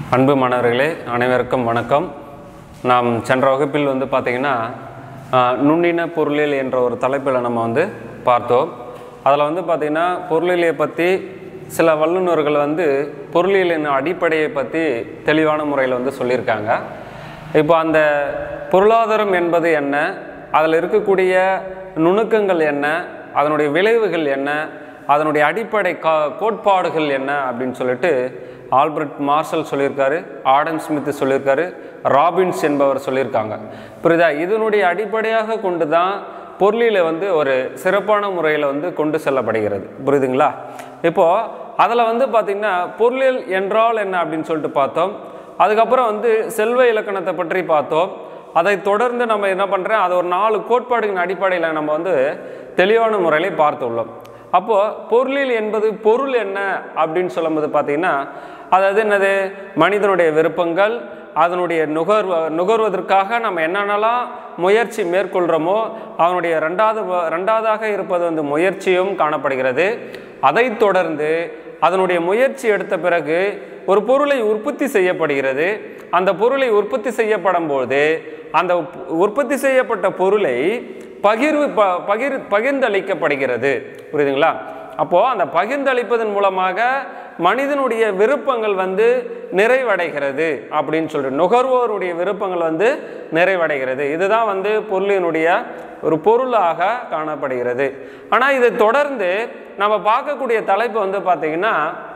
அன்பு மாணவர்களே அனைவருக்கும் வணக்கம் நாம் சென்ற வகுப்பில் வந்து பார்த்திங்கன்னா ஆஹ், நுண்ணின பொருளியல் என்ற ஒரு தலைப்பில் நம்ம வந்து பார்த்தோம் அதில் வந்து பார்த்திங்கன்னா பொருளியலை பற்றி சில வல்லுநர்கள் வந்து பொருளியலின் அடிப்படையை பற்றி தெளிவான முறையில் வந்து சொல்லியிருக்காங்க இப்போ அந்த பொருளாதாரம் என்பது என்ன அதில் இருக்கக்கூடிய நுணுக்கங்கள் என்ன அதனுடைய விளைவுகள் என்ன அதனுடைய அடிப்படை கா கோட்பாடுகள் என்ன அப்படின்னு சொல்லிட்டு ஆல்பர்ட் மார்ஷல் சொல்லியிருக்காரு ஆடம் ஸ்மித் சொல்லியிருக்காரு ராபின்ஸ் என்பவர் சொல்லியிருக்காங்க புரியுதா இதனுடைய அடிப்படையாக கொண்டு தான் பொருளியலை வந்து ஒரு சிறப்பான முறையில் வந்து கொண்டு செல்லப்படுகிறது புரியுதுங்களா இப்போது அதில் வந்து பார்த்திங்கன்னா பொருளியல் என்றால் என்ன அப்படின்னு சொல்லிட்டு பார்த்தோம் அதுக்கப்புறம் வந்து செல்வ இலக்கணத்தை பற்றி பார்த்தோம் அதை தொடர்ந்து நம்ம என்ன பண்ணுறோம் அது ஒரு நாலு கோட்பாடுகளின் அடிப்படையில் நம்ம வந்து தெளிவான முறையில் பார்த்துள்ளோம் அப்போது பொருளியல் என்பது பொருள் என்ன அப்படின்னு சொல்லும்போது பார்த்தீங்கன்னா அதாவது என்னது மனிதனுடைய விருப்பங்கள் அதனுடைய நுகர்வ நுகர்வதற்காக நம்ம என்னென்னலாம் முயற்சி மேற்கொள்கிறோமோ அவனுடைய ரெண்டாவது வ- ரெண்டாவதாக இருப்பது வந்து முயற்சியும் காணப்படுகிறது அதைத் தொடர்ந்து அதனுடைய முயற்சி எடுத்த பிறகு ஒரு பொருளை உற்பத்தி செய்யப்படுகிறது அந்த பொருளை உற்பத்தி செய்யப்படும் போது அந்த உப்- உற்பத்தி செய்யப்பட்ட பொருளை பகிர்வு ப பகிர் பகிர்ந்தளிக்கப்படுகிறது புரியுதுங்களா அப்போது அந்த பகிர்ந்தளிப்பதன் மூலமாக மனிதனுடைய விருப்பங்கள் வந்து நிறைவடைகிறது அப்படின்னு சொல்லிட்டு நுகர்வோருடைய விருப்பங்கள் வந்து நிறைவடைகிறது இதுதான் வந்து பொருளினுடைய ஒரு பொருளாக காணப்படுகிறது ஆனால் இதை தொடர்ந்து நம்ம பார்க்கக்கூடிய தலைப்பு வந்து பார்த்திங்கன்னா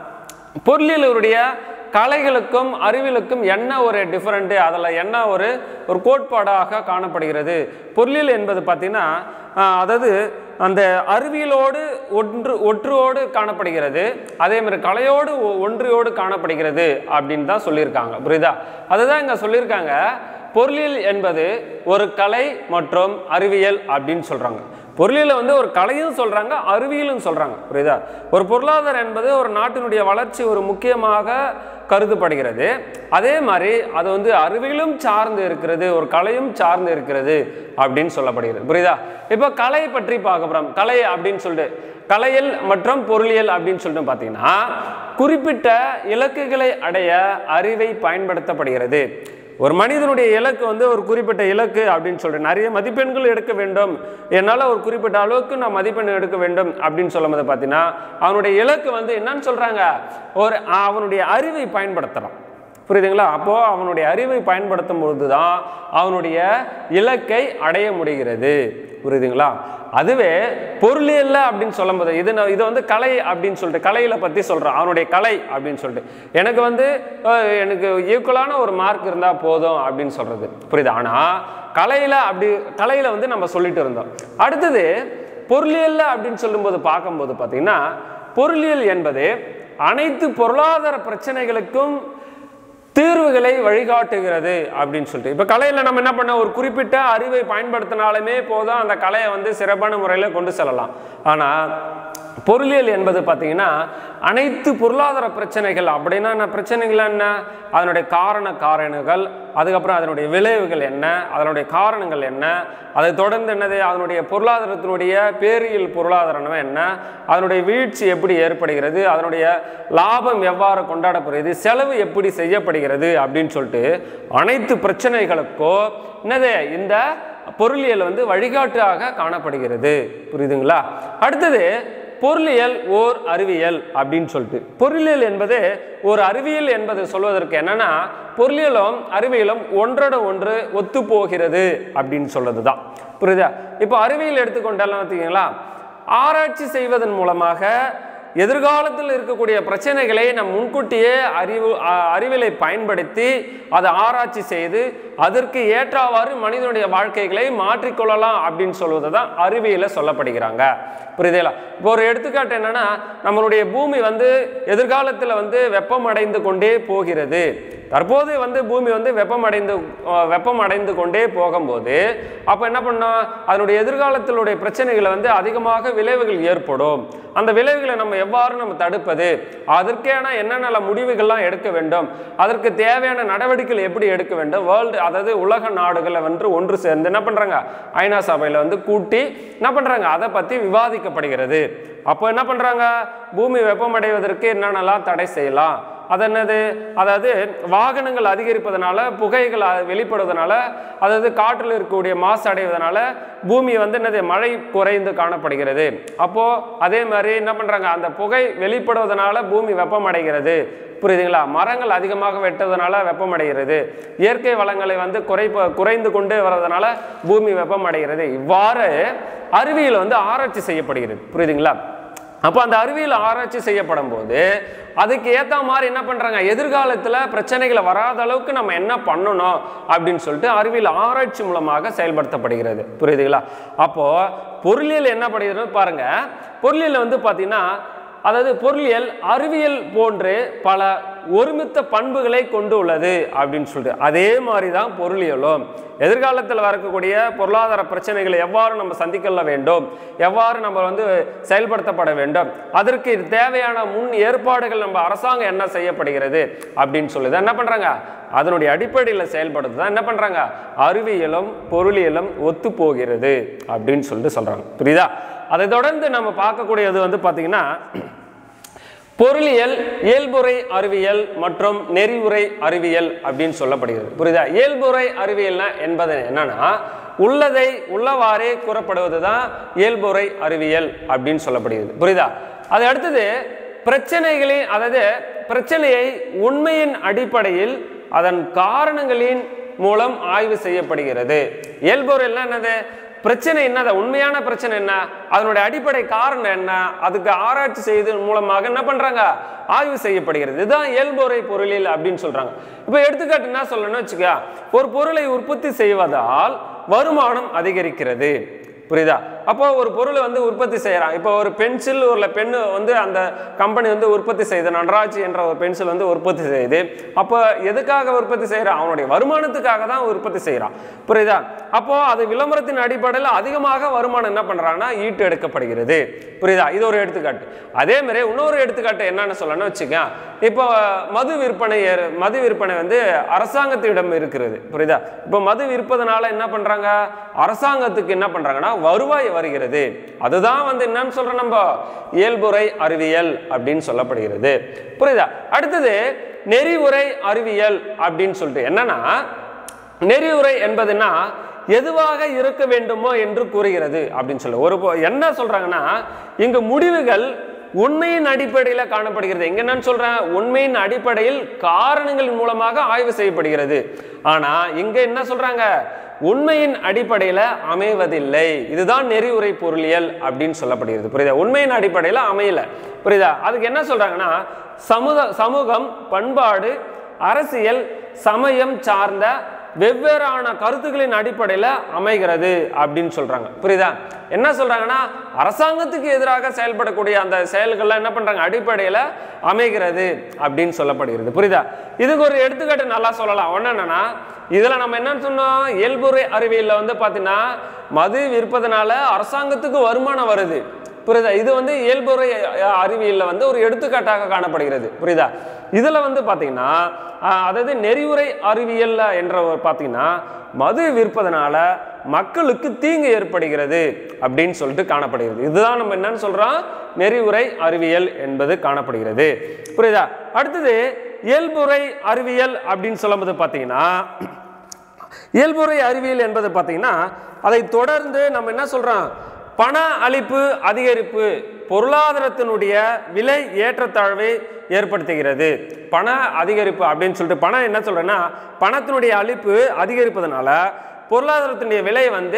பொருளியலுடைய கலைகளுக்கும் அறிவியலுக்கும் என்ன ஒரு டிஃப்ரெண்ட்டு அதில் என்ன ஒரு ஒரு கோட்பாடாக காணப்படுகிறது பொருளியல் என்பது பார்த்திங்கன்னா ஆஹ், அதாவது அந்த அறிவியலோடு ஒன்று ஒற்றுவோடு காணப்படுகிறது அதே மாதிரி கலையோடு ஒ- ஒன்றியோடு காணப்படுகிறது அப்படின்னு தான் சொல்லியிருக்காங்க புரியுதா அதுதான் இங்கே சொல்லியிருக்காங்க பொருளியல் என்பது ஒரு கலை மற்றும் அறிவியல் அப்படின்னு சொல்கிறாங்க பொருளியலை வந்து ஒரு கலையும் சொல்கிறாங்க அறிவியலும் சொல்கிறாங்க புரியுதா ஒரு பொருளாதாரம் என்பது ஒரு நாட்டினுடைய வளர்ச்சி ஒரு முக்கியமாக கருதப்படுகிறது அதே மாதிரி அது வந்து அறிவியலும் சார்ந்து இருக்கிறது ஒரு கலையும் சார்ந்து இருக்கிறது அப்படின்னு சொல்லப்படுகிறது புரியுதா இப்போ கலை பற்றி பார்க்க போகிறோம் கலை அப்படின்னு சொல்லிட்டு கலையல் மற்றும் பொருளியல் அப்படின்னு சொல்லிட்டு பார்த்தீங்கன்னா குறிப்பிட்ட இலக்குகளை அடைய அறிவை பயன்படுத்தப்படுகிறது ஒரு மனிதனுடைய இலக்கு வந்து ஒரு குறிப்பிட்ட இலக்கு அப்படின்னு சொல்றேன் நிறைய மதிப்பெண்கள் எடுக்க வேண்டும் என்னால் ஒரு குறிப்பிட்ட அளவுக்கு நான் மதிப்பெண் எடுக்க வேண்டும் அப்படின்னு சொல்லும் போது பார்த்தீங்கன்னா அவனுடைய இலக்கு வந்து என்னன்னு சொல்றாங்க ஒரு அவனுடைய அறிவை பயன்படுத்துறான் புரியுதுங்களா அப்போ அவனுடைய அறிவை பயன்படுத்தும் பொழுது தான் அவனுடைய இலக்கை அடைய முடிகிறது புரியுதுங்களா அதுவே பொருளியல்ல அப்படின்னு சொல்லும்போது இது நான் இது வந்து கலை அப்படின்னு சொல்லிட்டு கலையில பத்தி சொல்றேன் அவனுடைய கலை அப்படின்னு சொல்லிட்டு எனக்கு வந்து அஹ், எனக்கு ஈக்குவலான ஒரு மார்க் இருந்தா போதும் அப்படின்னு சொல்றது புரியுது ஆனா கலையில அப்படி கலையில வந்து நம்ம சொல்லிட்டு இருந்தோம் அடுத்தது பொருளியல்ல அப்படின்னு சொல்லும்போது பார்க்கும்போது பார்த்தீங்கன்னா பொருளியல் என்பது அனைத்து பொருளாதார பிரச்சனைகளுக்கும் தீர்வுகளை வழிகாட்டுகிறது அப்படின்னு சொல்லிட்டு இப்போ கலையில் நம்ம என்ன பண்ண ஒரு குறிப்பிட்ட அறிவை பயன்படுத்தினாலுமே போதும் அந்த கலையை வந்து சிறப்பான முறையில் கொண்டு செல்லலாம் ஆனால் பொருளியல் என்பது பார்த்தீங்கன்னா அனைத்து பொருளாதார பிரச்சனைகள் அப்படின்னா என்ன பிரச்சனைகள் என்ன அதனுடைய காரண காரணங்கள் அதுக்கப்புறம் அதனுடைய விளைவுகள் என்ன அதனுடைய காரணங்கள் என்ன அதை தொடர்ந்து என்னது அதனுடைய பொருளாதாரத்தினுடைய பேரியல் பொருளாதாரம் என்ன அதனுடைய வீழ்ச்சி எப்படி ஏற்படுகிறது அதனுடைய லாபம் எவ்வாறு கொண்டாடப்படுகிறது செலவு எப்படி செய்யப்படுகிறது அப்படின்னு சொல்லிட்டு அனைத்து பிரச்சனைகளுக்கோ என்னது இந்த பொருளியல் வந்து வழிகாட்டாக காணப்படுகிறது புரியுதுங்களா அடுத்தது பொருளியல் ஓர் அறிவியல் அப்படின்னு சொல்லிட்டு பொருளியல் என்பது ஒரு அறிவியல் என்பது சொல்வதற்கு என்னன்னா பொருளியலும் அறிவியலும் ஒன்றோட ஒன்று ஒத்து போகிறது அப்படின்னு சொல்றது தான் புரியுதா இப்போ அறிவியல் எடுத்துக்கொண்டாலும் பார்த்தீங்களா ஆராய்ச்சி செய்வதன் மூலமாக எதிர்காலத்தில் இருக்கக்கூடிய பிரச்சனைகளை நம் முன்கூட்டியே அறிவு அ- அறிவியலை பயன்படுத்தி அதை ஆராய்ச்சி செய்து அதற்கு ஏற்றவாறு மனிதனுடைய வாழ்க்கைகளை மாற்றிக்கொள்ளலாம் அப்படின்னு சொல்வது தான் அறிவியல சொல்லப்படுகிறாங்க புரியுதுங்களா இப்போ ஒரு எடுத்துக்காட்டு என்னன்னா நம்மளுடைய பூமி வந்து எதிர்காலத்தில் வந்து வெப்பம் அடைந்து கொண்டே போகிறது தற்போது வந்து பூமி வந்து வெப்பம் அடைந்து அஹ், வெப்பம் அடைந்து கொண்டே போகும்போது அப்போ என்ன பண்ணோம் அதனுடைய எதிர்காலத்தினுடைய பிரச்சனைகளை வந்து அதிகமாக விளைவுகள் ஏற்படும் அந்த விளைவுகளை நம்ம எவ்வாறு நம்ம தடுப்பது அதற்கான என்னென்ன முடிவுகள்லாம் எடுக்க வேண்டும் அதற்கு தேவையான நடவடிக்கைகள் எப்படி எடுக்க வேண்டும் வேர்ல்டு அதாவது உலக நாடுகளை வந்து ஒன்று சேர்ந்து என்ன பண்றாங்க ஐநா சபையில் வந்து கூட்டி என்ன பண்றாங்க அதை பற்றி விவாதிக்கப்படுகிறது அப்போ என்ன பண்றாங்க பூமி வெப்பமடைவதற்கு என்னென்னலாம் தடை செய்யலாம் அது என்னது அதாவது வாகனங்கள் அதிகரிப்பதனால புகைகள் அ- வெளிப்படுவதனால அதாவது காற்றில் இருக்கக்கூடிய மாசு அடைவதனால பூமி வந்து என்னது மழை குறைந்து காணப்படுகிறது அப்போ அதே மாதிரி என்ன பண்றாங்க அந்த புகை வெளிப்படுவதனால பூமி வெப்பமடைகிறது புரியுதுங்களா மரங்கள் அதிகமாக வெட்டுவதனால வெப்பமடைகிறது இயற்கை வளங்களை வந்து குறைப்ப குறைந்து கொண்டு வர்றதுனால பூமி வெப்பமடைகிறது இவ்வாறு அறிவியல் வந்து ஆராய்ச்சி செய்யப்படுகிறது புரியுதுங்களா அப்போ அந்த அறிவியல் ஆராய்ச்சி செய்யப்படும் போது அதுக்கு ஏற்ற மாதிரி என்ன பண்ணுறாங்க எதிர்காலத்தில் பிரச்சனைகளை வராத அளவுக்கு நம்ம என்ன பண்ணணும் அப்படின்னு சொல்லிட்டு அறிவியல் ஆராய்ச்சி மூலமாக செயல்படுத்தப்படுகிறது புரியுதுங்களா அப்போ பொருளியல் என்ன பண்ணுகிறது பாருங்க பொருளியல் வந்து பார்த்தீங்கன்னா அதாவது பொருளியல் அறிவியல் போன்று பல ஒருமித்த பண்புகளை கொண்டு உள்ளது அப்படின்னு சொல்லிட்டு அதே மாதிரி தான் பொருளியலும் எதிர்காலத்தில் வரக்கூடிய பொருளாதார பிரச்சனைகளை எவ்வாறு நம்ம சந்திக்கொள்ள வேண்டும் எவ்வாறு நம்ம வந்து செயல்படுத்தப்பட வேண்டும் அதற்கு தேவையான முன் ஏற்பாடுகள் நம்ம அரசாங்கம் என்ன செய்யப்படுகிறது அப்படின்னு சொல்லி தான் என்ன பண்ணுறாங்க அதனுடைய அடிப்படையில் செயல்படுறது தான் என்ன பண்ணுறாங்க அறிவியலும் பொருளியலும் ஒத்து போகிறது அப்படின்னு சொல்லிட்டு சொல்கிறாங்க புரியுதா அதை தொடர்ந்து நம்ம பார்க்கக்கூடியது வந்து பார்த்தீங்கன்னா பொருளியல் இயல்புரை அறிவியல் மற்றும் நெறிவுரை அறிவியல் அப்படின்னு சொல்லப்படுகிறது புரியுதா இயல்புரை அறிவியல்னா என்பது என்னன்னா உள்ளதை உள்ளவாறே கூறப்படுவது தான் இயல்புரை அறிவியல் அப்படின்னு சொல்லப்படுகிறது புரியுதா அது அடுத்தது பிரச்சனைகளின் அதாவது பிரச்சனையை உண்மையின் அடிப்படையில் அதன் காரணங்களின் மூலம் ஆய்வு செய்யப்படுகிறது இயல்புரையல்னா என்னது பிரச்சனை என்னது உண்மையான பிரச்சனை என்ன அதனுடைய அடிப்படை காரணம் என்ன அதுக்கு ஆராய்ச்சி செய்வதன் மூலமாக என்ன பண்றாங்க ஆய்வு செய்யப்படுகிறது இதுதான் இயல்புரை பொருளில் அப்படின்னு சொல்றாங்க இப்போ எடுத்துக்காட்டு என்ன சொல்லணும்னு வச்சுக்க ஒரு பொருளை உற்பத்தி செய்வதால் வருமானம் அதிகரிக்கிறது புரியுதா அப்போ ஒரு பொருளை வந்து உற்பத்தி செய்யறான் இப்போ ஒரு பென்சில் ஒரு பெண்ணு வந்து அந்த கம்பெனி வந்து உற்பத்தி செய்யுது நடராஜ் என்ற ஒரு பென்சில் வந்து உற்பத்தி செய்யுது அப்போ எதுக்காக உற்பத்தி செய்யறான் அவனுடைய வருமானத்துக்காக தான் உற்பத்தி செய்யறான் புரியுதா அப்போ அது விளம்பரத்தின் அடிப்படையில் அதிகமாக வருமானம் என்ன பண்றான்னா ஈட்டு எடுக்கப்படுகிறது புரியுதா இது ஒரு எடுத்துக்காட்டு அதே மாதிரி இன்னொரு எடுத்துக்காட்டு என்னன்னு சொல்லணும்னு வச்சுக்க இப்போ மது விற்பனை ஏறு- மது விற்பனை வந்து அரசாங்கத்திடம் இருக்கிறது புரியுதா இப்போ மது விற்பதனால என்ன பண்றாங்க அரசாங்கத்துக்கு என்ன பண்றாங்கன்னா வருவாய் வருகிறது அதுதான் வந்து என்னன்னு சொல்றோம் நம்ம இயல்புரை அறிவியல் அப்படின்னு சொல்லப்படுகிறது புரியுதா அடுத்தது நெறிவுரை அறிவியல் அப்படின்னு சொல்லிட்டு என்னன்னா நெறிவுரை என்பதுன்னா எதுவாக இருக்க வேண்டுமோ என்று கூறுகிறது அப்படின்னு சொல்லு ஒரு பொ- என்ன சொல்றாங்கன்னா இங்கு முடிவுகள் உண்மையின் அடிப்படையில் காணப்படுகிறது எங்க என்னன்னு சொல்றேன் உண்மையின் அடிப்படையில் காரணங்களின் மூலமாக ஆய்வு செய்யப்படுகிறது ஆனா இங்க என்ன சொல்றாங்க உண்மையின் அடிப்படையில் அமைவதில்லை இதுதான் நெறிவுரை பொருளியல் அப்படின்னு சொல்லப்படுகிறது புரியுதா உண்மையின் அடிப்படையில் அமையல புரியுதா அதுக்கு என்ன சொல்றாங்கன்னா சமுத சமூகம் பண்பாடு அரசியல் சமயம் சார்ந்த வெவ்வேறான கருத்துக்களின் அடிப்படையில் அமைகிறது அப்படின்னு சொல்றாங்க புரியுதா என்ன சொல்றாங்கன்னா அரசாங்கத்துக்கு எதிராக செயல்படக்கூடிய அந்த செயல்கள்லாம் என்ன பண்றாங்க அடிப்படையில் அமைகிறது அப்படின்னு சொல்லப்படுகிறது புரியுதா இதுக்கு ஒரு எடுத்துக்காட்டு நல்லா சொல்லலாம் ஒன்று என்னன்னா இதுல நம்ம என்ன சொன்னோம் இயல்புரை அறிவியல்ல வந்து பார்த்தீங்கன்னா மது விற்பதனால அரசாங்கத்துக்கு வருமானம் வருது புரியுதா இது வந்து இயல்புரை அஹ், அறிவியல்ல வந்து ஒரு எடுத்துக்காட்டாக காணப்படுகிறது புரியுதா இதுல வந்து பாத்தீங்கன்னா அஹ், அதாவது நெறிவுரை அறிவியல்ல என்ற ஒரு பாத்தீங்கன்னா மது விற்பதனால மக்களுக்கு தீங்கு ஏற்படுகிறது அப்படின்னு சொல்லிட்டு காணப்படுகிறது இதுதான் நம்ம என்னன்னு சொல்றோம் நெறிவுரை அறிவியல் என்பது காணப்படுகிறது புரியுதா அடுத்தது இயல்புரை அறிவியல் அப்படின்னு சொல்லும்போது பாத்தீங்கன்னா இயல்புரை அறிவியல் என்பது பார்த்தீங்கன்னா அதை தொடர்ந்து நம்ம என்ன சொல்றோம் பண அளிப்பு அதிகரிப்பு பொருளாதாரத்தினுடைய விலை ஏற்றத்தாழ்வை ஏற்படுத்துகிறது பண அதிகரிப்பு அப்படின்னு சொல்லிட்டு பணம் என்ன சொல்றேன்னா பணத்தினுடைய அளிப்பு அதிகரிப்பதனால பொருளாதாரத்தினுடைய விலை வந்து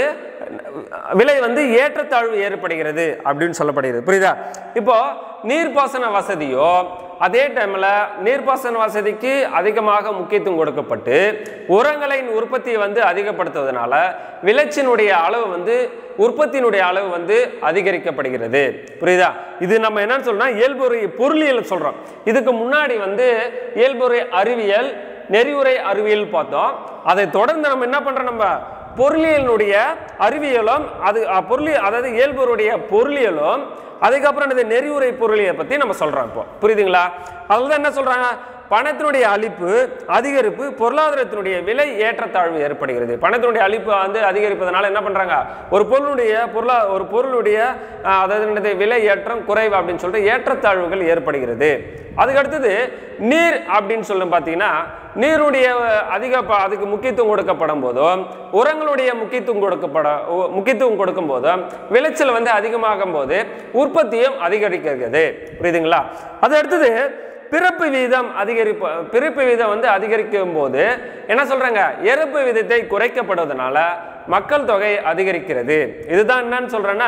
விலை வந்து ஏற்றத்தாழ்வு ஏற்படுகிறது அப்படின்னு சொல்லப்படுகிறது புரியுதா இப்போ நீர்ப்பாசன வசதியோ அதே டைமில் நீர்ப்பாசன வசதிக்கு அதிகமாக முக்கியத்துவம் கொடுக்கப்பட்டு உரங்களின் உற்பத்தியை வந்து அதிகப்படுத்துவதனால விளைச்சினுடைய அளவு வந்து உற்பத்தியினுடைய அளவு வந்து அதிகரிக்கப்படுகிறது புரியுதா இது நம்ம என்னன்னு சொல்றோம்னா இயல்புரை பொருளியல் சொல்றோம் இதுக்கு முன்னாடி வந்து இயல்புரை அறிவியல் நெறிவுரை அறிவியல் பார்த்தோம் அதை தொடர்ந்து நம்ம என்ன பண்றோம் நம்ம பொருளியலினுடைய அறிவியலும் அது அ, பொருளியல் அதாவது இயல்புடைய பொருளியலும் அதுக்கப்புறம் இந்த நெறிவுரை பொருளியை பத்தி நம்ம சொல்றோம் இப்போ புரியுதுங்களா அதுல தான் என்ன சொல்றாங்க பணத்தினுடைய அளிப்பு அதிகரிப்பு பொருளாதாரத்தினுடைய விலை ஏற்றத்தாழ்வு ஏற்படுகிறது பணத்தினுடைய அளிப்பு வந்து அதிகரிப்பதனால என்ன பண்றாங்க ஒரு பொருளுடைய பொருளா ஒரு பொருளுடைய அஹ், அதாவது என்னது விலை ஏற்றம் குறைவு அப்படின்னு சொல்லிட்டு ஏற்றத்தாழ்வுகள் ஏற்படுகிறது அதுக்கு அடுத்தது நீர் அப்படின்னு சொல்லி பார்த்தீங்கன்னா நீருடைய அதிக ப- அதுக்கு முக்கியத்துவம் கொடுக்கப்படும் போதும் உரங்களுடைய முக்கியத்துவம் கொடுக்கப்பட உ- முக்கியத்துவம் கொடுக்கும் போதும் விளைச்சல் வந்து அதிகமாகும் போது உற்பத்தியும் அதிகரிக்கிறது புரியுதுங்களா அது அடுத்தது பிறப்பு வீதம் அதிகரிப்பு பிறப்பு வீதம் வந்து அதிகரிக்கும் போது என்ன சொல்றாங்க இறப்பு வீதத்தை குறைக்கப்படுவதனால மக்கள் தொகை அதிகரிக்கிறது இதுதான் என்னன்னு சொல்றேன்னா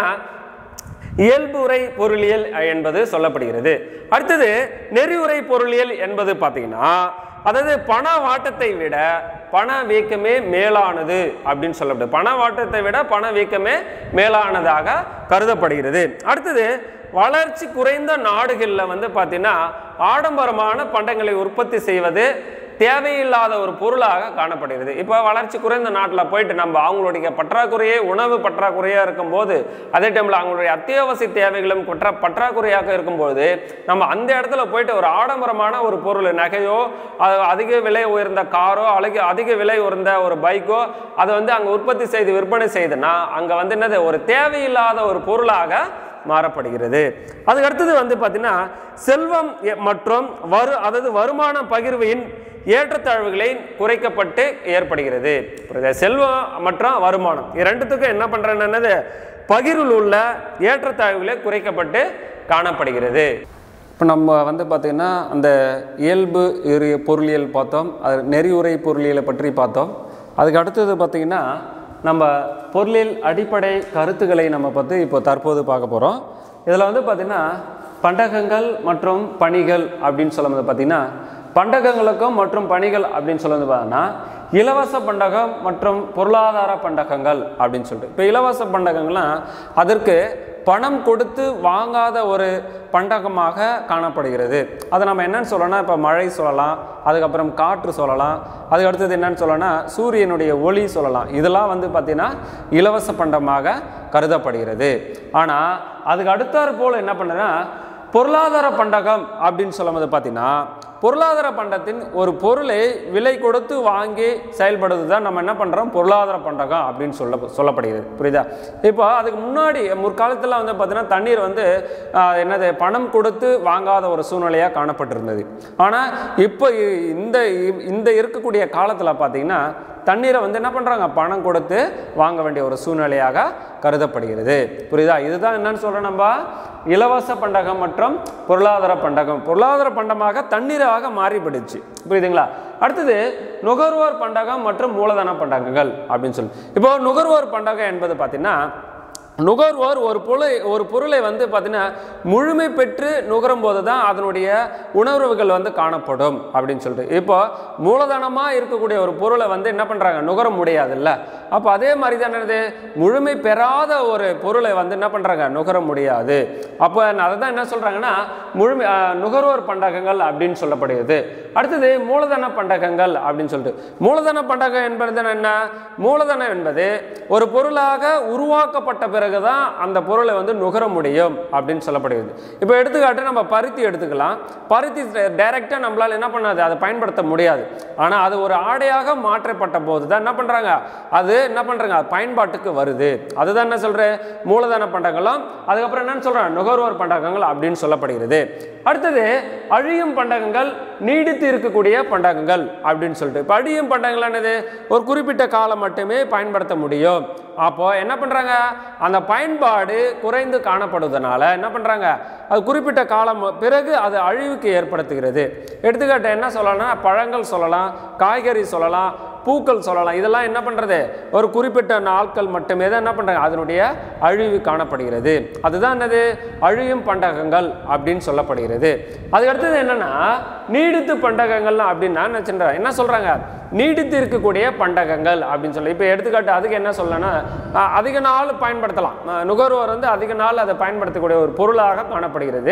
இயல்புரை பொருளியல் என்பது சொல்லப்படுகிறது அடுத்தது நெறிவுரை பொருளியல் என்பது பார்த்தீங்கன்னா அதாவது பண வாட்டத்தை விட பண வீக்கமே மேலானது அப்படின்னு சொல்லப்படுது பண வாட்டத்தை விட பண வீக்கமே மேலானதாக கருதப்படுகிறது அடுத்தது வளர்ச்சி குறைந்த நாடுகளில் வந்து பார்த்தீங்கன்னா ஆடம்பரமான பண்டங்களை உற்பத்தி செய்வது தேவையில்லாத ஒரு பொருளாக காணப்படுகிறது இப்போ வளர்ச்சி குறைந்த நாட்டில் போயிட்டு நம்ம அவங்களுடைய பற்றாக்குறையே உணவு பற்றாக்குறையாக இருக்கும்போது அதே டைமில் அவங்களுடைய அத்தியாவசிய தேவைகளும் குற்ற பற்றாக்குறையாக இருக்கும்போது நம்ம அந்த இடத்துல போயிட்டு ஒரு ஆடம்பரமான ஒரு பொருள் நகையோ அது அதிக விலை உயர்ந்த காரோ அதிக அதிக விலை உயர்ந்த ஒரு பைக்கோ அதை வந்து அங்கே உற்பத்தி செய்து விற்பனை செய்துன்னா அங்கே வந்து என்னது ஒரு தேவையில்லாத ஒரு பொருளாக மாறப்படுகிறது அதுக்கு அடுத்தது வந்து பார்த்தீங்கன்னா செல்வம் எ- மற்றும் வரு அதாவது வருமான பகிர்வின் ஏற்றத்தாழ்வுகளை குறைக்கப்பட்டு ஏற்படுகிறது புரியுதா? செல்வம் மற்றும் வருமானம் இது ரெண்டுத்துக்கும் என்ன பண்றேன்னு என்னது பகிர்வில் உள்ள ஏற்றத்தாழ்வுகளை குறைக்கப்பட்டு காணப்படுகிறது இப்போ நம்ம வந்து பார்த்திங்கன்னா அந்த இயல்பு இரு பொருளியல் பார்த்தோம் அது நெறியுரை பொருளியலை பற்றி பார்த்தோம் அதுக்கு அடுத்தது பார்த்திங்கன்னா நம்ம பொருளியல் அடிப்படை கருத்துக்களை நம்ம பற்றி இப்போ தற்போது பார்க்க போகிறோம் இதில் வந்து பார்த்திங்கன்னா பண்டகங்கள் மற்றும் பணிகள் அப்படின்னு சொல்லும்போது பார்த்திங்கன்னா பண்டகங்களுக்கும் மற்றும் பணிகள் அப்படின்னு சொல்லுவது பார்த்தீங்கன்னா இலவச பண்டகம் மற்றும் பொருளாதார பண்டகங்கள் அப்படின்னு சொல்லிட்டு இப்போ இலவச பண்டகங்கள்லாம் அதற்கு பணம் கொடுத்து வாங்காத ஒரு பண்டகமாக காணப்படுகிறது அதை நம்ம என்னன்னு சொல்லலாம் இப்போ மழை சொல்லலாம் அதுக்கப்புறம் காற்று சொல்லலாம் அதுக்கு அடுத்தது என்னன்னு சொல்லலாம்னா சூரியனுடைய ஒளி சொல்லலாம் இதெல்லாம் வந்து பார்த்திங்கன்னா இலவச பண்டமாக கருதப்படுகிறது ஆனால் அதுக்கு அடுத்தாற் போல் என்ன பண்ணுறேன்னா பொருளாதார பண்டகம் அப்படின்னு சொல்லும்போது பார்த்தீங்கன்னா பொருளாதார பண்டத்தின் ஒரு பொருளை விலை கொடுத்து வாங்கி செயல்படுவது தான் நம்ம என்ன பண்ணுறோம் பொருளாதார பண்டகம் அப்படின்னு சொல்ல சொல்லப்படுகிறது புரியுதா இப்போ அதுக்கு முன்னாடி முற்காலத்தில் வந்து பார்த்தீங்கன்னா தண்ணீர் வந்து ஆஹ், என்னது பணம் கொடுத்து வாங்காத ஒரு சூழ்நிலையாக காணப்பட்டிருந்தது ஆனால் இப்போ இ- இந்த இ- இந்த இருக்கக்கூடிய காலத்தில் பார்த்தீங்கன்னா தண்ணீரை வந்து என்ன பண்ணுறாங்க பணம் கொடுத்து வாங்க வேண்டிய ஒரு சூழ்நிலையாக கருதப்படுகிறது புரியுதா இதுதான் என்னன்னு சொல்கிறோம் நம்ம இலவச பண்டகம் மற்றும் பொருளாதார பண்டகம் பொருளாதார பண்டமாக தண்ணீராக மாறிப்படுச்சு புரியுதுங்களா அடுத்தது நுகர்வோர் பண்டகம் மற்றும் மூலதன பண்டகங்கள் அப்படின்னு சொல்லி இப்போ நுகர்வோர் பண்டகம் என்பது பார்த்தீங்கன்னா நுகர்வோர் ஒரு பொருளை ஒரு பொருளை வந்து பார்த்தீங்கன்னா முழுமை பெற்று நுகரும் போது தான் அதனுடைய உணர்வுகள் வந்து காணப்படும் அப்படின்னு சொல்லிட்டு இப்போ மூலதனமாக இருக்கக்கூடிய ஒரு பொருளை வந்து என்ன பண்ணுறாங்க நுகர முடியாதுல்ல அப்போ அதே மாதிரி தான் என்னது முழுமை பெறாத ஒரு பொருளை வந்து என்ன பண்ணுறாங்க நுகர முடியாது அப்போ அதை தான் என்ன சொல்கிறாங்கன்னா முழுமை அஹ், நுகர்வோர் பண்டகங்கள் அப்படின்னு சொல்லப்படுகிறது அடுத்தது மூலதன பண்டகங்கள் அப்படின்னு சொல்லிட்டு மூலதன பண்டகம் என்பது என்ன மூலதனம் என்பது ஒரு பொருளாக உருவாக்கப்பட்ட பிறகுதான் அந்த பொருளை வந்து நுகர முடியும் அப்படின்னு சொல்லப்படுகிறது இப்போ எடுத்துக்காட்டு நம்ம பருத்தி எடுத்துக்கலாம் பருத்தி டைரெக்டாக நம்மளால் என்ன பண்ணாது அதை பயன்படுத்த முடியாது ஆனால் அது ஒரு ஆடையாக மாற்றப்பட்ட போது தான் என்ன பண்ணுறாங்க அது என்ன பண்ணுறாங்க பயன்பாட்டுக்கு வருது அதுதான் என்ன சொல்கிறேன் மூலதன பண்டங்களும் அதுக்கப்புறம் என்னன்னு சொல்கிறேன் நுகர்வோர் பண்டகங்கள் அப்படின்னு சொல்லப்படுகிறது அடுத்தது அழியும் பண்டகங்கள் நீடித்து இருக்கக்கூடிய பண்டகங்கள் அப்படின்னு சொல்லிட்டு இப்போ அழியும் பண்டகங்கள் என்னது ஒரு குறிப்பிட்ட காலம் மட்டுமே பயன்படுத்த முடியும் அப்போ என்ன பண்ணுறாங்க அந்த பயன்பாடு குறைந்து காணப்படுவதனால என்ன பண்ணுறாங்க அது குறிப்பிட்ட காலம் பிறகு அது அழிவுக்கு ஏற்படுத்துகிறது எடுத்துக்காட்டு என்ன சொல்லலாம்னா பழங்கள் சொல்லலாம் காய்கறி சொல்லலாம் பூக்கள் சொல்லலாம் இதெல்லாம் என்ன பண்ணுறது ஒரு குறிப்பிட்ட நாட்கள் மட்டுமே தான் என்ன பண்ணுறாங்க அதனுடைய அழிவு காணப்படுகிறது அதுதான் என்னது அழியும் பண்டகங்கள் அப்படின்னு சொல்லப்படுகிறது அதுக்கு அடுத்தது என்னன்னா நீடித்து பண்டகங்கள் அப்படின்னா என்ன சொல்ற- என்ன சொல்றாங்க நீடித்து இருக்கக்கூடிய பண்டகங்கள் அப்படின்னு சொல்லி இப்போ எடுத்துக்காட்டு அதுக்கு என்ன சொல்லனா அதிக நாள் பயன்படுத்தலாம் அஹ் நுகர்வோர் வந்து அதிக நாள் அதை பயன்படுத்தக்கூடிய ஒரு பொருளாக காணப்படுகிறது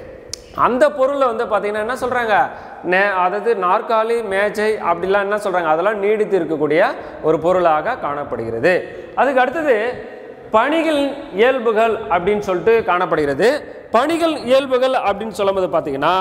அந்த பொருளை வந்து பார்த்தீங்கன்னா என்ன சொல்கிறாங்க நே அதாவது நாற்காலி மேஜை அப்படிலாம் என்ன சொல்கிறாங்க அதெல்லாம் நீடித்து இருக்கக்கூடிய ஒரு பொருளாக காணப்படுகிறது அதுக்கு அடுத்தது பணிகள் இயல்புகள் அப்படின்னு சொல்லிட்டு காணப்படுகிறது பணிகள் இயல்புகள் அப்படின்னு சொல்லும்போது பார்த்தீங்கன்னா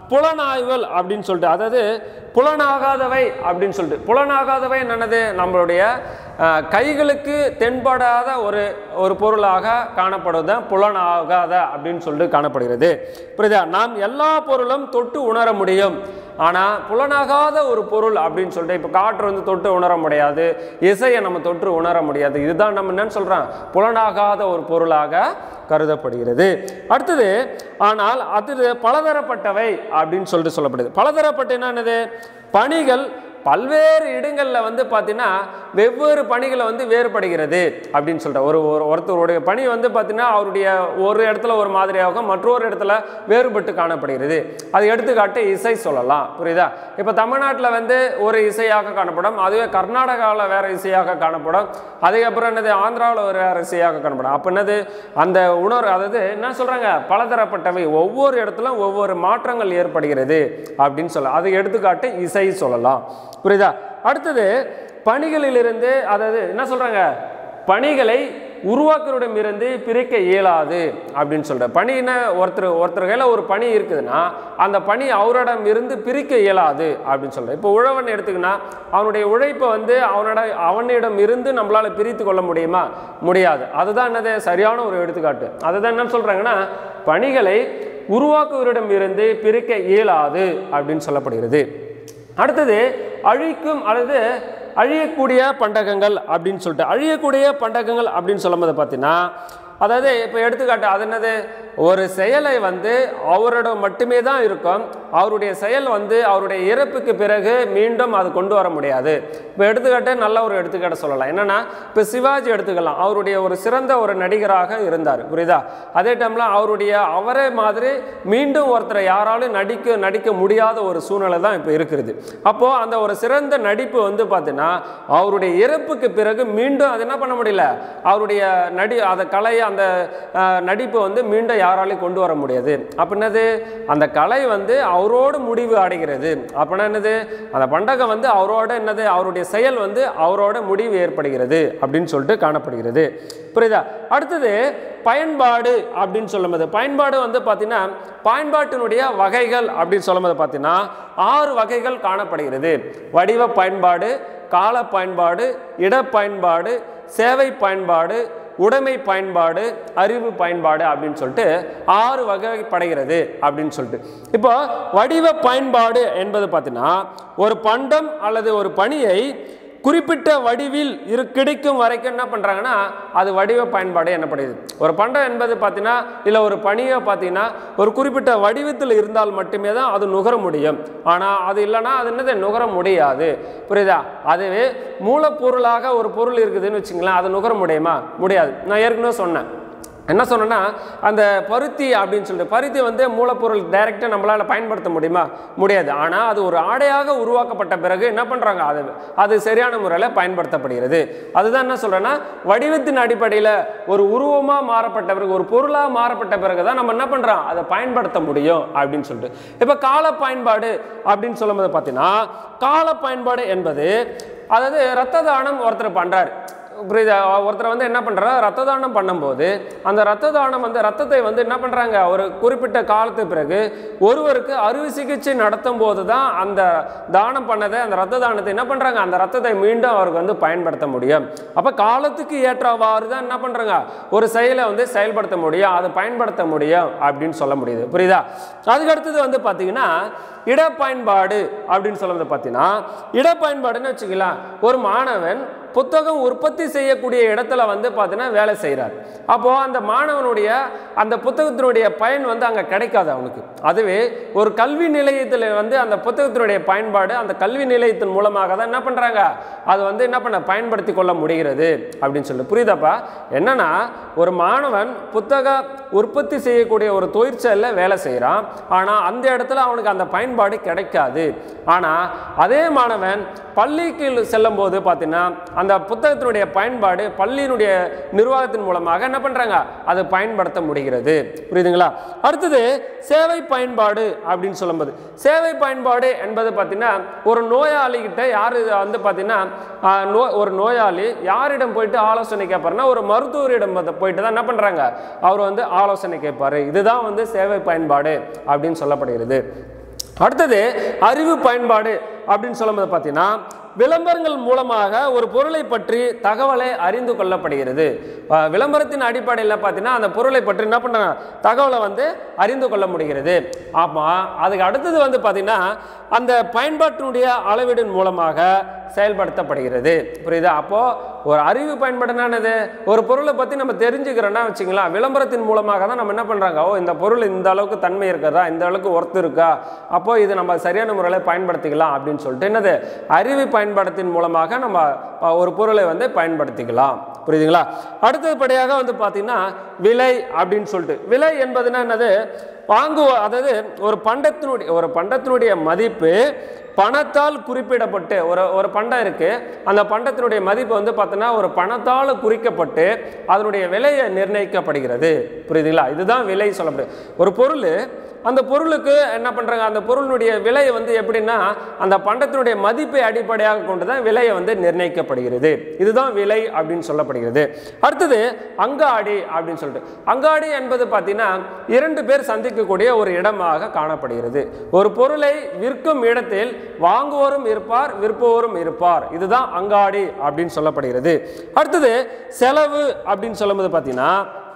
புலனாய்வுகள் அப்படின்னு சொல்லிட்டு அதாவது புலனாகாதவை அப்படின்னு சொல்லிட்டு புலனாகாதவை என்னது நம்மளுடைய அஹ், கைகளுக்கு தென்படாத ஒரு ஒரு பொருளாக காணப்படுவது தான் புலனாகாத அப்படின்னு சொல்லிட்டு காணப்படுகிறது புரியுதா நாம் எல்லா பொருளும் தொட்டு உணர முடியும் ஆனால் புலனாகாத ஒரு பொருள் அப்படின்னு சொல்லிட்டு இப்போ காற்று வந்து தொட்டு உணர முடியாது இசையை நம்ம தொட்டு உணர முடியாது இதுதான் நம்ம என்னன்னு சொல்கிறோம் புலனாகாத ஒரு பொருளாக கருதப்படுகிறது அடுத்தது ஆனால் அது பலதரப்பட்டவை அப்படின்னு சொல்லிட்டு சொல்லப்படுது பலதரப்பட்ட என்னது பணிகள் பல்வேறு இடங்களில் வந்து பார்த்தீங்கன்னா வெவ்வேறு பணிகளை வந்து வேறுபடுகிறது அப்படின்னு சொல்லிட்டு ஒரு ஒரு- ஒருத்தருடைய பணி வந்து பார்த்தீங்கன்னா அவருடைய ஒரு இடத்துல ஒரு மாதிரியாகவும் மற்றொரு இடத்துல வேறுபட்டு காணப்படுகிறது அது எடுத்துக்காட்டு இசை சொல்லலாம் புரியுதா இப்போ தமிழ்நாட்டில் வந்து ஒரு இசையாக காணப்படும் அதுவே கர்நாடகாவில் வேற இசையாக காணப்படும் அதுக்கப்புறம் என்னது ஆந்திராவில் ஒரு வேற இசையாக காணப்படும் அப்போ என்னது அந்த உணர்வு அதாவது என்ன சொல்கிறாங்க பலதரப்பட்டவை ஒவ்வொரு இடத்துலும் ஒவ்வொரு மாற்றங்கள் ஏற்படுகிறது அப்படின்னு சொல்ல அது எடுத்துக்காட்டு இசை சொல்லலாம் புரியுதா அடுத்தது பணிகளிலிருந்து அதாவது என்ன சொல்கிறாங்க பணிகளை உருவாக்குறோடமிருந்து பிரிக்க இயலாது அப்படின்னு சொல்ற பணின்னா ஒருத்தர் ஒருத்தர் கையில் ஒரு பணி இருக்குதுன்னா அந்த பணி அவரிடம் இருந்து பிரிக்க இயலாது அப்படின்னு சொல்ற இப்போ உழவன் எடுத்துக்கினா அவனுடைய உழைப்பை வந்து அவனோட அவனிடம் இருந்து நம்மளால பிரித்து கொள்ள முடியுமா முடியாது அதுதான் என்னது சரியான ஒரு எடுத்துக்காட்டு அதுதான் என்ன சொல்றாங்கன்னா பணிகளை உருவாக்குவரிடம் இருந்து பிரிக்க இயலாது அப்படின்னு சொல்லப்படுகிறது அடுத்தது அழிக்கும் அல்லது அழியக்கூடிய பண்டகங்கள் அப்படின்னு சொல்லிட்டு அழியக்கூடிய பண்டகங்கள் அப்படின்னு சொல்லும்போது பார்த்தீங்கன்னா அதாவது இப்போ எடுத்துக்காட்டு அது என்னது ஒரு செயலை வந்து அவரோட மட்டுமே தான் இருக்கும் அவருடைய செயல் வந்து அவருடைய இறப்புக்கு பிறகு மீண்டும் அது கொண்டு வர முடியாது இப்போ எடுத்துக்காட்டு நல்ல ஒரு எடுத்துக்காட்டு சொல்லலாம் என்னன்னா இப்போ சிவாஜி எடுத்துக்கலாம் அவருடைய ஒரு சிறந்த ஒரு நடிகராக இருந்தார் புரியுதா அதே டைமில் அவருடைய அவரே மாதிரி மீண்டும் ஒருத்தரை யாராலும் நடிக்க நடிக்க முடியாத ஒரு சூழ்நிலை தான் இப்போ இருக்குது அப்போது அந்த ஒரு சிறந்த நடிப்பு வந்து பார்த்தீங்கன்னா அவருடைய இறப்புக்கு பிறகு மீண்டும் அது என்ன பண்ண முடியல அவருடைய நடி அந்த கலை அந்த அஹ், நடிப்பு வந்து மீண்டும் யாராலையும் கொண்டு வர முடியாது அப்போ என்னது அந்த கலை வந்து அவரோடு முடிவு அடைகிறது அப்படின்னா என்னது அந்த பண்டகம் வந்து அவரோட என்னது அவருடைய செயல் வந்து அவரோட முடிவு ஏற்படுகிறது அப்படின்னு சொல்லிட்டு காணப்படுகிறது புரியுதா அடுத்தது பயன்பாடு அப்படின்னு சொல்லும்போது பயன்பாடு வந்து பார்த்தீங்கன்னா பயன்பாட்டினுடைய வகைகள் அப்படின்னு சொல்லும்போது பார்த்தீங்கன்னா ஆறு வகைகள் காணப்படுகிறது வடிவ பயன்பாடு கால பயன்பாடு இட பயன்பாடு சேவை பயன்பாடு உடைமை பயன்பாடு அறிவு பயன்பாடு அப்படின்னு சொல்லிட்டு ஆறு வகைப்படுகிறது அப்படின்னு சொல்லிட்டு இப்போ வடிவ பயன்பாடு என்பது பார்த்தீங்கன்னா ஒரு பண்டம் அல்லது ஒரு பணியை குறிப்பிட்ட வடிவில் இரு கிடைக்கும் வரைக்கும் என்ன பண்ணுறாங்கன்னா அது வடிவ பயன்பாடு எனப்படுது ஒரு பண்டம் என்பது பார்த்தீங்கன்னா இல்லை ஒரு பணியை பார்த்தீங்கன்னா ஒரு குறிப்பிட்ட வடிவத்தில் இருந்தால் மட்டுமே தான் அது நுகர முடியும் ஆனால் அது இல்லைன்னா அது என்னது நுகர முடியாது புரியுதா அதுவே மூலப்பொருளாக ஒரு பொருள் இருக்குதுன்னு வச்சுங்களேன் அதை நுகர முடியுமா முடியாது நான் ஏற்கனவே சொன்னேன் என்ன சொன்னேன்னா அந்த பருத்தி அப்படின்னு சொல்லிட்டு பருத்தி வந்து மூலப்பொருள் டைரெக்டாக நம்மளால் பயன்படுத்த முடியுமா முடியாது ஆனால் அது ஒரு ஆடையாக உருவாக்கப்பட்ட பிறகு என்ன பண்ணுறாங்க அது அது சரியான முறையில் பயன்படுத்தப்படுகிறது அதுதான் என்ன சொல்கிறேன்னா வடிவத்தின் அடிப்படையில் ஒரு உருவமாக மாறப்பட்ட பிறகு ஒரு பொருளாக மாறப்பட்ட பிறகு தான் நம்ம என்ன பண்ணுறோம் அதை பயன்படுத்த முடியும் அப்படின்னு சொல்லிட்டு இப்போ கால பயன்பாடு அப்படின்னு சொல்லும்போது பார்த்தீங்கன்னா கால பயன்பாடு என்பது அதாவது ரத்த தானம் ஒருத்தர் பண்ணுறாரு புரியுதா ஒருத்தர் வந்து என்ன பண்ணுறா ரத்த தானம் பண்ணும்போது அந்த ரத்த தானம் வந்து ரத்தத்தை வந்து என்ன பண்ணுறாங்க ஒரு குறிப்பிட்ட காலத்துக்கு பிறகு ஒருவருக்கு அறுவை சிகிச்சை நடத்தும் போது தான் அந்த தானம் பண்ணதை அந்த ரத்த தானத்தை என்ன பண்ணுறாங்க அந்த ரத்தத்தை மீண்டும் அவருக்கு வந்து பயன்படுத்த முடியும் அப்போ காலத்துக்கு ஏற்றவாறு தான் என்ன பண்ணுறாங்க ஒரு செயலை வந்து செயல்படுத்த முடியும் அதை பயன்படுத்த முடியும் அப்படின்னு சொல்ல முடியுது புரியுதா அதுக்கு அடுத்தது வந்து பார்த்தீங்கன்னா இடப்பயன்பாடு அப்படின்னு சொல்லுறது பார்த்தீங்கன்னா இடப்பயன்பாடுன்னு வச்சுக்கலாம் ஒரு மாணவன் புத்தகம் உற்பத்தி செய்யக்கூடிய இடத்துல வந்து பார்த்தீங்கன்னா வேலை செய்கிறார் அப்போது அந்த மாணவனுடைய அந்த புத்தகத்தினுடைய பயன் வந்து அங்கே கிடைக்காது அவனுக்கு அதுவே ஒரு கல்வி நிலையத்தில் வந்து அந்த புத்தகத்தினுடைய பயன்பாடு அந்த கல்வி நிலையத்தின் மூலமாக தான் என்ன பண்ணுறாங்க அது வந்து என்ன பண்ண பயன்படுத்தி கொள்ள முடிகிறது அப்படின்னு சொல்லி புரியுதாப்பா என்னன்னா ஒரு மாணவன் புத்தக உற்பத்தி செய்யக்கூடிய ஒரு தொழிற்சாலையில் வேலை செய்கிறான் ஆனால் அந்த இடத்துல அவனுக்கு அந்த பயன்பாடு கிடைக்காது ஆனால் அதே மாணவன் பள்ளிக்கு செல்லும் போது பார்த்தீங்கன்னா அந்த புத்தகத்தினுடைய பயன்பாடு பள்ளியினுடைய நிர்வாகத்தின் மூலமாக என்ன பண்ணுறாங்க அதை பயன்படுத்த முடிகிறது புரியுதுங்களா அடுத்தது சேவை பயன்பாடு அப்படின்னு சொல்லும்போது சேவை பயன்பாடு என்பது பார்த்தீங்கன்னா ஒரு நோயாளிகிட்ட யார் வந்து பார்த்தீங்கன்னா ஆஹ், நோ ஒரு நோயாளி யாரிடம் போயிட்டு ஆலோசனை கேட்பாருன்னா ஒரு மருத்துவரிடம் வந்து போயிட்டு தான் என்ன பண்ணுறாங்க அவர் வந்து ஆலோசனை கேட்பாரு இதுதான் வந்து சேவை பயன்பாடு அப்படின்னு சொல்லப்படுகிறது அடுத்தது அறிவு பயன்பாடு அப்படின்னு சொல்லும்போது பார்த்தீங்கன்னா விளம்பரங்கள் மூலமாக ஒரு பொருளை பற்றி தகவலை அறிந்து கொள்ளப்படுகிறது அஹ் விளம்பரத்தின் அடிப்படையில் பார்த்தீங்கன்னா அந்த பொருளை பற்றி என்ன பண்ணுறாங்க தகவலை வந்து அறிந்து கொள்ள முடிகிறது ஆமாம் அதுக்கு அடுத்தது வந்து பார்த்தீங்கன்னா அந்த பயன்பாட்டினுடைய அளவீடின் மூலமாக செயல்படுத்தப்படுகிறது புரியுதா அப்போ ஒரு அறிவு பயன்பாடுனானது ஒரு பொருளை பற்றி நம்ம தெரிஞ்சுக்கிறோன்னா வச்சுங்களேன் விளம்பரத்தின் மூலமாக தான் நம்ம என்ன பண்ணுறாங்க ஓ இந்த பொருள் இந்த அளவுக்கு தன்மை இருக்கிறதா இந்த அளவுக்கு ஒர்த்து இருக்கா அப்போ இது நம்ம சரியான முறையில் பயன்படுத்திக்கலாம் அப்படின்னு சொல்லிட்டு என்னது அறிவு பயன்பாடத்தின் மூலமாக நம்ம அஹ், ஒரு பொருளை வந்து பயன்படுத்திக்கலாம் புரியுதுங்களா அடுத்தபடியாக வந்து பார்த்தீங்கன்னா விலை அப்படின்னு சொல்லிட்டு விலை என்பதுன்னா என்னது வாங்குவ அதாவது ஒரு பண்டத்தினுடைய ஒரு பண்டத்தினுடைய மதிப்பு பணத்தால் குறிப்பிடப்பட்டு ஒரு ஒரு பண்டம் இருக்கு அந்த பண்டத்தினுடைய மதிப்பு வந்து பார்த்தோன்னா ஒரு பணத்தால் குறிக்கப்பட்டு அதனுடைய விலையை நிர்ணயிக்கப்படுகிறது புரியுதுங்களா இதுதான் விலை சொல்லப்படுது ஒரு பொருள் அந்த பொருளுக்கு என்ன பண்ணுறாங்க அந்த பொருளினுடைய விலை வந்து எப்படின்னா அந்த பண்டத்தினுடைய மதிப்பை அடிப்படையாக கொண்டு தான் விலையை வந்து நிர்ணயிக்கப்படுகிறது இதுதான் விலை அப்படின்னு சொல்லப்படுகிறது அடுத்தது அங்காடி அப்படின்னு சொல்லிட்டு அங்காடி என்பது பார்த்தீங்கன்னா இரண்டு பேர் சந்திக்கக்கூடிய ஒரு இடமாக காணப்படுகிறது ஒரு பொருளை விற்கும் இடத்தில் வாங்குவோரும் இருப்பார் விற்பவோரும் இருப்பார் இதுதான் அங்காடி அப்படின்னு சொல்லப்படுகிறது அடுத்தது செலவு அப்படின்னு சொல்லும்போது பார்த்தீங்கன்னா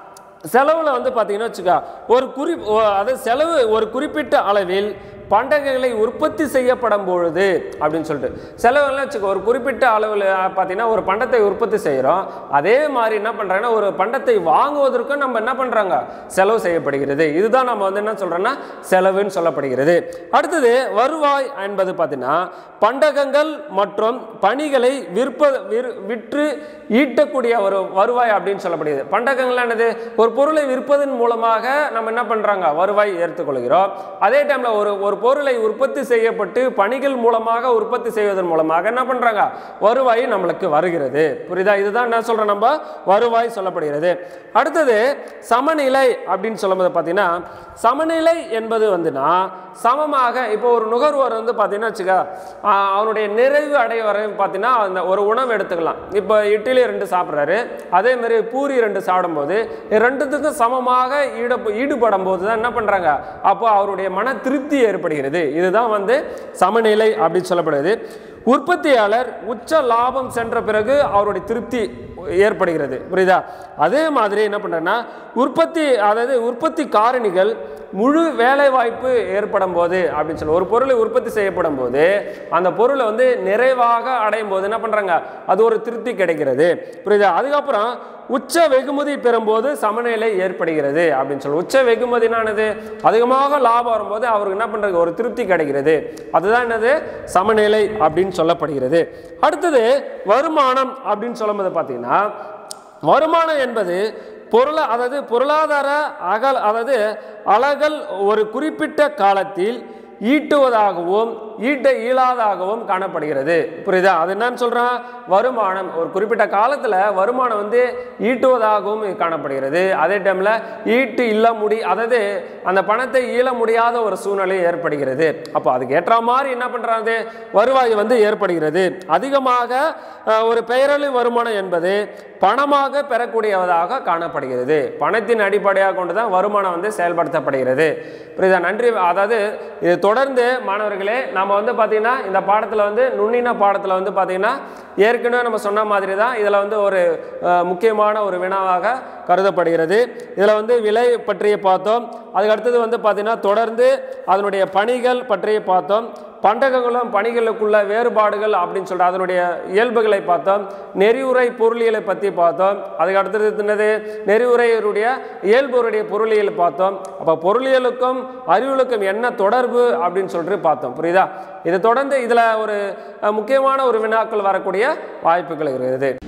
செலவில் வந்து பார்த்தீங்கன்னா வச்சுக்கா ஒரு குறி ஒ- அதாவது செலவு ஒரு குறிப்பிட்ட அளவில் பண்டங்களை உற்பத்தி செய்யப்படும் பொழுது அப்படின்னு சொல்லிட்டு செலவுலாம் வச்சுக்கோ ஒரு குறிப்பிட்ட அளவில் பார்த்தீங்கன்னா ஒரு பண்டத்தை உற்பத்தி செய்கிறோம் அதே மாதிரி என்ன பண்ணுறாங்கன்னா ஒரு பண்டத்தை வாங்குவதற்கும் நம்ம என்ன பண்ணுறாங்க செலவு செய்யப்படுகிறது இதுதான் நம்ம வந்து என்ன சொல்கிறோன்னா செலவுன்னு சொல்லப்படுகிறது அடுத்தது வருவாய் என்பது பார்த்தீங்கன்னா பண்டகங்கள் மற்றும் பணிகளை விற்ப விற்- விற்று ஈட்டக்கூடிய ஒரு வருவாய் அப்படின்னு சொல்லப்படுகிறது பண்டகங்கள் என்னது ஒரு பொருளை விற்பதன் மூலமாக நம்ம என்ன பண்ணுறாங்க வருவாய் ஏற்றுக்கொள்கிறோம் அதே டைமில் ஒரு ஒரு பொருளை உற்பத்தி செய்யப்பட்டு பணிகள் மூலமாக உற்பத்தி செய்வதன் மூலமாக என்ன பண்ணுறாங்க வருவாய் நம்மளுக்கு வருகிறது புரியுதா இதுதான் என்ன சொல்கிறோம் நம்ம வருவாய் சொல்லப்படுகிறது அடுத்தது சமநிலை அப்படின்னு சொல்லும்போது பார்த்தீங்கன்னா சமநிலை என்பது வந்துன்னா சமமாக இப்போ ஒரு நுகர்வோர் வந்து பார்த்தீங்கன்னா வச்சுக்க ஆஹ், அவனுடைய நிறைவு அடைய வரை பார்த்தீங்கன்னா அந்த ஒரு உணவு எடுத்துக்கலாம் இப்போ இட்லி ரெண்டு சாப்பிட்றாரு அதே மாதிரி பூரி ரெண்டு சாப்பிடும்போது இது ரெண்டுத்துக்கும் சமமாக ஈடு ஈடுபடும் போது தான் என்ன பண்ணுறாங்க அப்போ அவருடைய மன திருப்தி ஏற்படுகிறது இதுதான் வந்து சமநிலை அப்படின்னு சொல்லப்படுது உற்பத்தியாளர் உச்ச லாபம் சென்ற பிறகு அவருடைய திருப்தி ஏற்படுகிறது புரியுதா அதே மாதிரி என்ன பண்ணுறேன்னா உற்பத்தி அதாவது உற்பத்தி காரணிகள் முழு வேலை வாய்ப்பு ஏற்படும் போது அப்படின்னு சொல்லி ஒரு பொருளை உற்பத்தி செய்யப்படும் போது அந்த பொருளை வந்து நிறைவாக அடையும் போது என்ன பண்ணுறாங்க அது ஒரு திருப்தி கிடைக்கிறது புரியுதா அதுக்கப்புறம் உச்ச வெகுமதி பெறும்போது சமநிலை ஏற்படுகிறது அப்படின்னு சொல்லி உச்ச வெகுமதினானது அதிகமாக லாபம் வரும்போது அவருக்கு என்ன பண்ணுறது ஒரு திருப்தி கிடைக்கிறது அதுதான் என்னது சமநிலை அப்படின்னு சொல்லப்படுகிறது அடுத்தது வருமானம் அப்படின்னு சொல்லும்போது பார்த்தீங்கன்னா வருமானம் என்பது பொருளா அதாவது பொருளாதார அகல் அதாவது அலகல் ஒரு குறிப்பிட்ட காலத்தில் ஈட்டுவதாகவும் ஈட்ட இயலாதாகவும் காணப்படுகிறது புரியுதா அது என்னன்னு சொல்றான் வருமானம் ஒரு குறிப்பிட்ட காலத்தில் வருமானம் வந்து ஈட்டுவதாகவும் காணப்படுகிறது அதே டைமில் ஈட்டு இல்ல முடி அதாவது அந்த பணத்தை ஈழ முடியாத ஒரு சூழ்நிலை ஏற்படுகிறது அப்போ அதுக்கு ஏற்ற மாதிரி என்ன பண்ணுறாங்க வருவாய் வந்து ஏற்படுகிறது அதிகமாக அஹ், ஒரு பெயரளி வருமானம் என்பது பணமாக பெறக்கூடியதாக காணப்படுகிறது பணத்தின் அடிப்படையாக கொண்டு தான் வருமானம் வந்து செயல்படுத்தப்படுகிறது புரியுதா நன்றி அதாவது இது தொடர்ந்து மாணவர்களே நம்ம வந்து பார்த்தீங்கன்னா இந்த பாடத்தில் வந்து நுண்ணின பாடத்தில் வந்து பார்த்தீங்கன்னா ஏற்கனவே நம்ம சொன்ன மாதிரி தான் இதில் வந்து ஒரு அஹ், முக்கியமான ஒரு வினாவாக கருதப்படுகிறது இதில் வந்து விலை பற்றிய பார்த்தோம் அதுக்கு அடுத்தது வந்து பார்த்தீங்கன்னா தொடர்ந்து அதனுடைய பணிகள் பற்றிய பார்த்தோம் பண்டகங்களும் பணிகளுக்குள்ள வேறுபாடுகள் அப்படின்னு சொல்லிட்டு அதனுடைய இயல்புகளை பார்த்தோம் நெறிவுரை பொருளியலை பற்றி பார்த்தோம் அதுக்கு அடுத்தது என்னது நெறிவுரையுடைய இயல்புடைய பொருளியல் பார்த்தோம் அப்போ பொருளியலுக்கும் அறிவியலுக்கும் என்ன தொடர்பு அப்படின்னு சொல்லிட்டு பார்த்தோம் புரியுதா இதை தொடர்ந்து இதில் ஒரு அஹ், முக்கியமான ஒரு வினாக்கள் வரக்கூடிய வாய்ப்புகள் இருக்கிறது